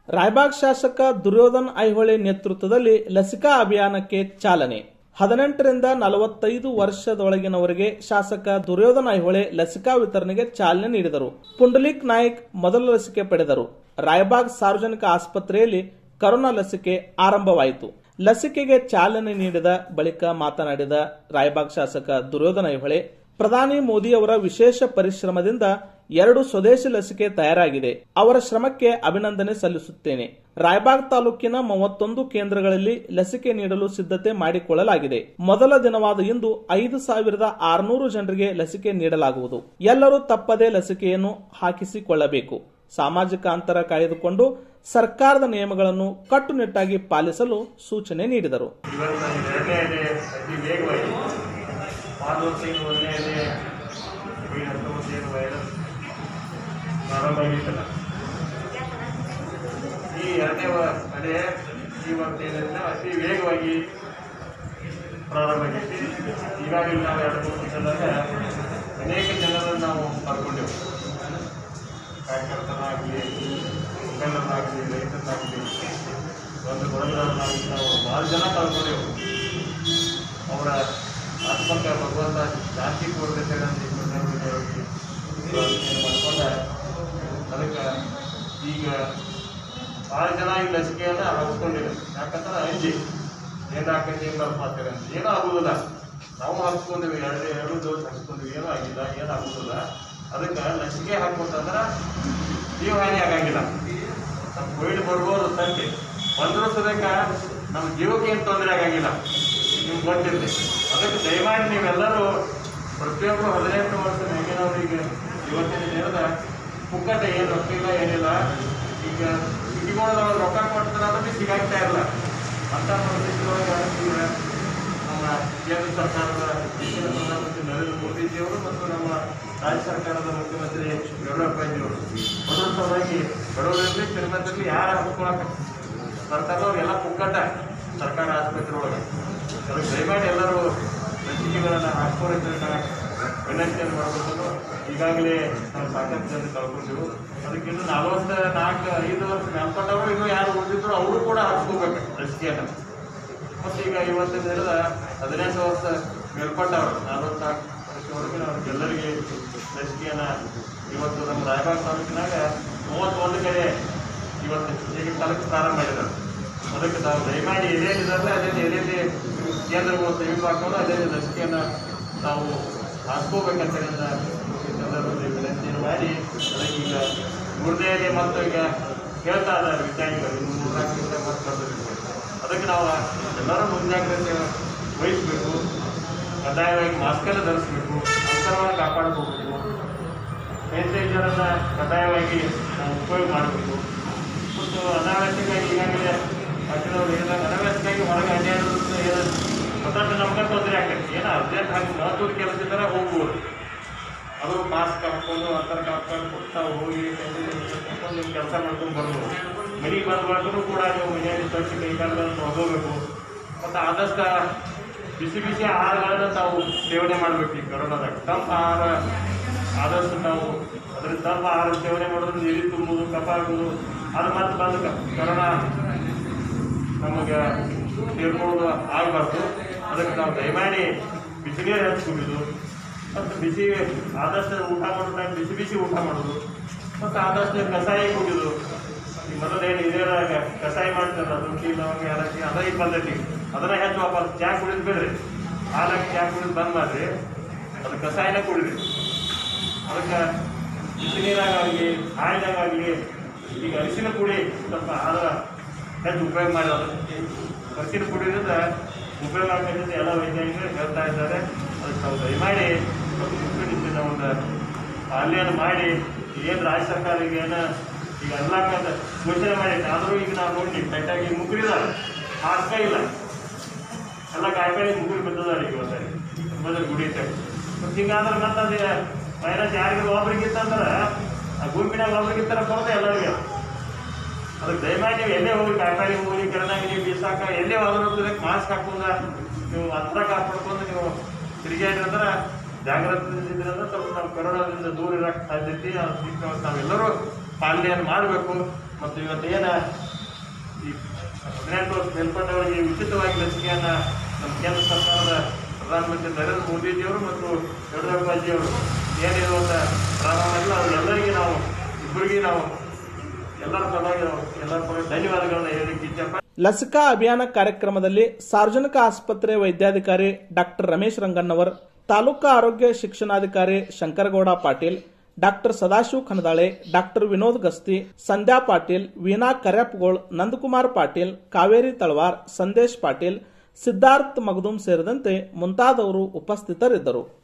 ರಾಯಬಾಗ್ ಶಾಸಕ ದುರ್ಯೋಧನ್ ಐಹೊಳೆ ನೇತೃತ್ವದಲ್ಲಿ ಲಸಿಕಾ ಅಭಿಯಾನಕ್ಕೆ ಚಾಲನೆ ಹದಿನೆಂಟರಿಂದ ನಲವತ್ತೈದು ವರ್ಷದೊಳಗಿನವರಿಗೆ ಶಾಸಕ ದುರ್ಯೋಧನ್ ಐಹೊಳೆ ಲಸಿಕಾ ವಿತರಣೆಗೆ ಚಾಲನೆ ನೀಡಿದರು ಪುಂಡಲಿಕ್ ನಾಯ್ಕ್ ಮೊದಲ ಲಸಿಕೆ ಪಡೆದರು ರಾಯಬಾಗ್ ಸಾರ್ವಜನಿಕ ಆಸ್ಪತ್ರೆಯಲ್ಲಿ ಕರೋನಾ ಲಸಿಕೆ ಆರಂಭವಾಯಿತು ಲಸಿಕೆಗೆ ಚಾಲನೆ ನೀಡಿದ ಬಳಿಕ ಮಾತನಾಡಿದ ರಾಯಬಾಗ್ ಶಾಸಕ ದುರ್ಯೋಧನ ಐಹೊಳೆ ಪ್ರಧಾನಿ ಮೋದಿ ಅವರ ವಿಶೇಷ ಪರಿಶ್ರಮದಿಂದ ಎರಡು ಸ್ವದೇಶಿ ಲಸಿಕೆ ತಯಾರಾಗಿದೆ ಅವರ ಶ್ರಮಕ್ಕೆ ಅಭಿನಂದನೆ ಸಲ್ಲಿಸುತ್ತೇನೆ ರಾಯಬಾಗ್ ತಾಲೂಕಿನ ಮೂವತ್ತೊಂದು ಕೇಂದ್ರಗಳಲ್ಲಿ ಲಸಿಕೆ ನೀಡಲು ಸಿದ್ಧತೆ ಮಾಡಿಕೊಳ್ಳಲಾಗಿದೆ ಮೊದಲ ದಿನವಾದ ಇಂದು ಐದು ಸಾವಿರದ ಆರುನೂರು ಜನರಿಗೆ ಲಸಿಕೆ ನೀಡಲಾಗುವುದು ಎಲ್ಲರೂ ತಪ್ಪದೇ ಲಸಿಕೆಯನ್ನು ಹಾಕಿಸಿಕೊಳ್ಳಬೇಕು ಸಾಮಾಜಿಕ ಅಂತರ ಕಾಯ್ದುಕೊಂಡು ಸರ್ಕಾರದ ನಿಯಮಗಳನ್ನು ಕಟ್ಟುನಿಟ್ಟಾಗಿ ಪಾಲಿಸಲು ಸೂಚನೆ ನೀಡಿದರು ಇವತ್ತು ಎರಡನೇ ಅಲೆ ಅತಿ ವೇಗವಾಗಿ ಆರು ವರ್ಷದಿಂದ ಒಂದನೇ ಅಲೆ ಕೋವಿಡ್ ಹತ್ತೊಂಬತ್ತು ಏನು ವೈರಸ್ ಪ್ರಾರಂಭ ಆಗಿತ್ತಲ್ಲ ಈ ಎರಡನೇ ವ- ಅಲೆ ಇವತ್ತೇನಿಲ್ಲ ಅತಿ ವೇಗವಾಗಿ ಪ್ರಾರಂಭ ಆಗೈತಿ ಈಗಾಗಲೇ ನಾವು ಎರಡು ಮೂರು ದಿನದಾಗ ಅನೇಕ ಜನರನ್ನು ನಾವು ಕರ್ಕೊಂಡೆವು ಕಾರ್ಯಕರ್ತರಾಗಲಿ ಮುಖಂಡರಾಗಲಿ ರೈತರಾಗಲಿ ಒಂದು ಕೊಡಗರನ್ನಾಗಲಿ ನಾವು ಭಾಳ ಜನ ಕಳ್ಕೊಂಡೆವು ಅವರ ಆತ್ಮಕ್ಕೆ ಭಗವಂತ ಶಾಂತಿ ಕೊಡ್ಬೇಕು ಅಂತ ಮಾಡ್ಕೊಂಡ ಅದಕ್ಕೆ ಈಗ ಭಾಳ ಜನ ಈ ಲಸಿಕೆಯನ್ನು ಹಾಕ್ಸ್ಕೊಂಡಿಲ್ಲ ಯಾಕಂದ್ರೆ ಅಂಜಿ ಏನು ಹಾಕೈತಿ ಏನು ಮಾಡ್ತಾರೆ ಅಂತ ಏನೂ ಆಗುದಿಲ್ಲ ನಾವು ಹಾಕ್ಸ್ಕೊಂಡಿವಿ ಎರಡು ಎರಡು ಡೋಸ್ ಹಾಕ್ಸ್ಕೊಂಡಿವಿ ಏನೂ ಆಗಿಲ್ಲ ಏನು ಆಗುದಿಲ್ಲ ಅದಕ್ಕೆ ಲಸಿಕೆ ಹಾಕ್ಕೊಟ್ಟಂದ್ರೆ ಜೀವ ಹಾನಿ ಆಗಂಗಿಲ್ಲ ನಮ್ಮ ಕೋವಿಡ್ ಬರ್ಬೋದು ಸಂಖ್ಯೆ ಬಂದರೂ ಸದಕ ನಮ್ಮ ಜೀವಕ್ಕೆ ಏನು ತೊಂದರೆ ಆಗಂಗಿಲ್ಲ ನಿಮ್ಗೆ ಗೊತ್ತಿರಲಿ ಅದಕ್ಕೆ ದಯಮಾಡಿ ನೀವೆಲ್ಲರೂ ಪ್ರತಿಯೊಬ್ಬರು ಹದಿನೆಂಟು ವರ್ಷ ಮೇಗಿನವರಿಗೆ ಇವತ್ತಿನ ದಿನದ ಪುಕ್ಕಟ ಏನು ರೊಕ್ಕ ಇಲ್ಲ ಏನಿಲ್ಲ ಈಗ ಸಿಟಿಗಳೊಳಗೆ ರೊಕ್ಕ ಕೊಡ್ತಾರೆ ಅಂದ್ರೆ ಸಿಗಾಗ್ತಾ ಇಲ್ಲ ಅಂತ ಪರಿಸ್ಥಿತಿಯೊಳಗೆ ಈಗ ನಮ್ಮ ಕೇಂದ್ರ ಸರ್ಕಾರದ ದೇಶದ ಪ್ರಧಾನಮಂತ್ರಿ ನರೇಂದ್ರ ಮೋದಿಜಿಯವರು ಮತ್ತು ನಮ್ಮ ರಾಜ್ಯ ಸರ್ಕಾರದ ಮುಖ್ಯಮಂತ್ರಿ ಯಡಿಯೂರಪ್ಪಜಿಯವರು ಅದರ ಸಲುವಾಗಿ ಬಡವರಿರಲಿ ಶ್ರೀಮಂತರಲ್ಲಿ ಯಾರು ಹಾಕ್ಕೊಳಕ ಸರ್ಕಾರದವ್ರು ಎಲ್ಲ ಪುಕ್ಕಟ ಸರ್ಕಾರ ಆಸ್ಪತ್ರೆ ಒಳಗೆ ಅದಕ್ಕೆ ದಯಮಾಡಿ ಎಲ್ಲರೂ ಲಸಿಕೆಗಳನ್ನು ಹಾಕ್ಕೊಳಕ್ಕೆ ವಿನಂತಿಯನ್ನು ಮಾಡಬೇಕು ಈಗಾಗಲೇ ನಾವು ಸಾಕಷ್ಟು ಜನ ಕಳ್ಕೊಂಡೆವು ಅದಕ್ಕೆ ಇನ್ನು ನಲವತ್ತ ನಾಲ್ಕು ಐದು ವರ್ಷ ಮೇಲ್ಪಟ್ಟವರು ಇನ್ನೂ ಯಾರು ಉಳಿದಿದ್ರು ಅವರು ಕೂಡ ಹಾಕ್ಸ್ಕೋಬೇಕು ಲಸಿಕೆಯನ್ನು ಮತ್ತು ಈಗ ಇವತ್ತಿನ ದಿನದ ಹದಿನೆಂಟು ವರ್ಷ ಮೇಲ್ಪಟ್ಟವರು ನಲವತ್ನಾಲ್ಕು ವರ್ಷವರೆಗೆ ಅವ್ರಿಗೆಲ್ಲರಿಗೆ ಲಸಿಕೆಯನ್ನು ಇವತ್ತು ನಮ್ಮ ರಾಯಬಾಗ್ ತಾಲೂಕಿನಾಗ ಮೂವತ್ತೊಂದು ಕಡೆ ಇವತ್ತು ಈಗ ತಾಲೂಕು ಪ್ರಾರಂಭ ಮಾಡಿದ್ದಾರೆ ಅದಕ್ಕೆ ನಾವು ದಯಮಾಡಿ ಎಲ್ಲೇನಿದಾರಲ್ಲ ಅದೇ ಎಲ್ಲೆಲ್ಲಿ ಕೇಂದ್ರಗಳು ತೆಗೆದು ಹಾಕೊಂಡು ಅದೇ ಲಸಿಕೆಯನ್ನು ನಾವು ಹಾಕ್ಕೋಬೇಕಂತ ಹೇಳಿದ ಈ ಸಂದರ್ಭದಲ್ಲಿ ವಿನಂತಿಯನ್ನು ಮಾಡಿ ಅದಕ್ಕೆ ಈಗ ಮೂರನೇ ಮತ್ತು ಈಗ ಹೇಳ್ತಾ ಇದ್ದಾರೆ ವಿಜ್ಞಾನಿಗಳು ಇನ್ನು ಮೂರ್ನಾಲ್ಕು ದಿವಸ ಮತ್ತೆ ಬರ್ಬೇಕು ಅದಕ್ಕೆ ನಾವು ಎಲ್ಲರೂ ಮುಂಜಾಗ್ರತೆ ವಹಿಸಬೇಕು ಕಡ್ಡಾಯವಾಗಿ ಮಾಸ್ಕನ್ನು ಧರಿಸಬೇಕು ಅಂತರವನ್ನು ಕಾಪಾಡ್ಕೋಬೇಕು ಸ್ಯಾನಿಟೈಸರನ್ನು ಕಡ್ಡಾಯವಾಗಿ ನಾವು ಉಪಯೋಗ ಮಾಡಬೇಕು ಮತ್ತು ಅನಾವಶ್ಯಕವಾಗಿ ಈಗಾಗಲೇ ಪಟ್ಟಣದವ್ರು ಹೇಳಿದಾಗ ಅನಾವಶ್ಯಕವಾಗಿ ಹೊರಗೆ ಅಡ್ಡಾಡೋದ್ರಿಂದ ಏನು ಮತ್ತಷ್ಟು ನಮ್ಗೆ ತೊಂದರೆ ಆಗ್ತೈತಿ ಏನೋ ಅರ್ಜೆಂಟ್ ಹಾಕಿ ಮಹತ್ವದ ಕೆಲಸ ಇದ್ದರೆ ಹೋಗ್ಬೋದು ಅದು ಮಾಸ್ಕ್ ಹಾಕ್ಕೊಂಡು ಅಂತರ ಹಾಕ್ಕೊಂಡು ತಾವು ಹೋಗಿ ಹಾಕೊಂಡು ನೀವು ಕೆಲಸ ಮಾಡ್ಕೊಂಡು ಬರ್ಬೋದು ಮನೆಗೆ ಬಂದ ಬಳಿಕೂ ಕೂಡ ನೀವು ಮನೆಯಲ್ಲಿ ಸ್ವಚ್ಛ ಕೈ ಕಾಲುಗಳನ್ನು ತೊಳ್ಕೋಬೇಕು ಮತ್ತು ಆದಷ್ಟು ಬಿಸಿ ಬಿಸಿ ಆಹಾರಗಳನ್ನು ತಾವು ಸೇವನೆ ಮಾಡಬೇಕು ಈ ಕೊರೋನಾದಾಗ ತಂಪು ಆಹಾರ ಆದಷ್ಟು ನಾವು ಅದ್ರ ತಂಪು ಆಹಾರ ಸೇವನೆ ಮಾಡೋದು ನೀರು ತುಂಬುದು ಕಫ ಆಗೋದು ಅದು ಮತ್ತೆ ಬಂದು ಕೊರೋನಾ ನಮಗೆ ಸೇರ್ಕೊಳ್ಳೋದು ಆಗಬಾರ್ದು ಅದಕ್ಕೆ ನಾವು ದಯಮಾಡಿ ಬಿಸಿ ನೀರು ಹೆಚ್ಚು ಕುಡಿದು ಮತ್ತು ಬಿಸಿ ಆದಷ್ಟು ಊಟ ಮಾಡೋ ಟೈಮ್ ಬಿಸಿ ಬಿಸಿ ಊಟ ಮಾಡೋದು ಮತ್ತು ಆದಷ್ಟು ಕಷಾಯ ಕುಡಿಯೋದು ಈ ಮೊದಲೇನು ಹಿರಿಯರಾಗ ಕಷಾಯ ಮಾಡ್ತಾರಲ್ಲ ಶುಂಠಿ ಲವಂಗ ಏಲಕ್ಕಿ ಅದ ಈ ಪದ್ಧತಿ ಅದನ್ನ ಹೆಚ್ಚು ವಾಪಸ್ ಚಾ ಕುಡಿದು ಬಿಡ್ರಿ ಹಾಲಾಗಿ ಚಾ ಕುಡಿದು ಬಂದ್ ಮಾಡ್ರಿ ಅದು ಕಷಾಯನ ಕುಡಿದ್ರಿ ಅದಕ್ಕೆ ಬಿಸಿ ನೀರಾಗಲಿ ಹಾಯಿನಾಗಲಿ ಈಗ ಅರಿಶಿನ ಪುಡಿ ಸ್ವಲ್ಪ ಆದ್ರ ಹೆಚ್ಚು ಉಪಯೋಗ ಮಾಡೋದು ಅರಿಶಿನ ಪುಡಿಯಿಂದ ಉಪಯೋಗ ಆಗ್ತದೆ ಎಲ್ಲ ವೈಜ್ಞಾನಿಕರು ಹೇಳ್ತಾ ಇದ್ದಾರೆ ಅದಕ್ಕೆ ನಾವು ದಯಮಾಡಿ ಸ್ವಲ್ಪ ಮುಖ್ಯದಿಂದ ಒಂದು ಪಾಲನೆಯನ್ನು ಮಾಡಿ ಏನು ರಾಜ್ಯ ಸರ್ಕಾರ ಈಗ ಏನು ಈಗ ಎಲ್ಲ ಕಡೆ ಘೋಷಣೆ ಮಾಡೈತೆ ಆದರೂ ಈಗ ನಾವು ನೋಡಿ ಕರೆಕ್ಟಾಗಿ ಮುಗುರಿದಾರೆ ಹಾಕ ಇಲ್ಲ ಎಲ್ಲ ಕಾಯಿಪಲ್ಲೆ ಮುಗುರು ಬಿದ್ದದಾರೆ ಈಗ ಇವತ್ತು ಮೊದಲು ಗುಡಿತೆ ಮತ್ತು ಹಿಂಗಾದ್ರೆ ಮತ್ತೆ ಅದು ವೈರಸ್ ಯಾರಿಗೂ ಒಬ್ರಿಗಿತ್ತಂದ್ರೆ ಆ ಗುಂಪಿನಾಗ ಒಬ್ರಿಗಿತ್ತರ ಬರುತ್ತೆ ಎಲ್ಲರಿಗೆ ಅದಕ್ಕೆ ದಯಮಾಡಿ ನೀವು ಎಲ್ಲೇ ಹೋಗಿ ಕಾಯಿಪಲ್ಲೆ ಹೋಗಿ ಕೆರೆನಾಗ ನೀವು ಬೀಸಾಕ ಎಲ್ಲೇ ಹೋದ್ರೂ ಅದಕ್ಕೆ ಮಾಸ್ಕ್ ಹಾಕೊಂಡ ನೀವು ಅಂತರ ಕಾಪಾಡ್ಕೊಂಡು ನೀವು ತಿರುಗಾಡ್ರಿ ಅಂದ್ರೆ ಜಾಗ್ರತೆ ಇದ್ರಿಂದ ಸ್ವಲ್ಪ ನಾವು ಕೊರೋನಾದಿಂದ ದೂರ ಇರಕ್ಕೆ ಸಾಧ್ಯತೆ ಅದಕ್ಕೆ ನಾವೆಲ್ಲರೂ ಪಾಲನೆಯನ್ನು ಮಾಡಬೇಕು ಮತ್ತು ಇವತ್ತೇನ ಈ ಹದಿನೆಂಟು ವರ್ಷ ಮೇಲ್ಪಟ್ಟವರಿಗೆ ಉಚಿತವಾಗಿ ಲಸಿಕೆಯನ್ನ ನಮ್ಮ ಕೇಂದ್ರ ಸರ್ಕಾರದ ಪ್ರಧಾನಮಂತ್ರಿ ನರೇಂದ್ರ ಮೋದಿಜಿಯವರು ಮತ್ತು ಯಡಿಯೂರಪ್ಪಜಿಯವರು ಏನಿರುವಂತ ಪ್ರಾರಂಭ ಅವರೆಲ್ಲರಿಗೆ ನಾವು ಇಬ್ಬರಿಗೆ ನಾವು ಎಲ್ಲರ ಪರವಾಗಿ ನಾವು ಎಲ್ಲರ ಪರವಾಗಿ ಧನ್ಯವಾದಗಳನ್ನ ಹೇಳಲಿಕ್ಕೆ ಇಚ್ಛೆ ಲಸಿಕಾ ಅಭಿಯಾನ ಕಾರ್ಯಕ್ರಮದಲ್ಲಿ ಸಾರ್ವಜನಿಕ ಆಸ್ಪತ್ರೆ ವೈದ್ಯಾಧಿಕಾರಿ ಡಾಕ್ಟರ್ ರಮೇಶ್ ರಂಗನ್ನವರ್ ತಾಲೂಕಾ ಆರೋಗ್ಯ ಶಿಕ್ಷಣಾಧಿಕಾರಿ ಶಂಕರಗೌಡ ಪಾಟೀಲ್ ಡಾಕ್ಟರ್ ಸದಾಶಿವ್ ಖನದಾಳೆ ಡಾಕ್ಟರ್ ವಿನೋದ್ ಗಸ್ತಿ ಸಂಧ್ಯಾ ಪಾಟೀಲ್ ವೀಣಾ ಕರ್ಯಪ್ಗೋಳ್ ನಂದಕುಮಾರ್ ಪಾಟೀಲ್ ಕಾವೇರಿ ತಳವಾರ್ ಸಂದೇಶ್ ಪಾಟೀಲ್ ಸಿದ್ಧಾರ್ಥ್ ಮಗದುಂ ಸೇರಿದಂತೆ ಮುಂತಾದವರು ಉಪಸ್ಥಿತರಿದ್ದರು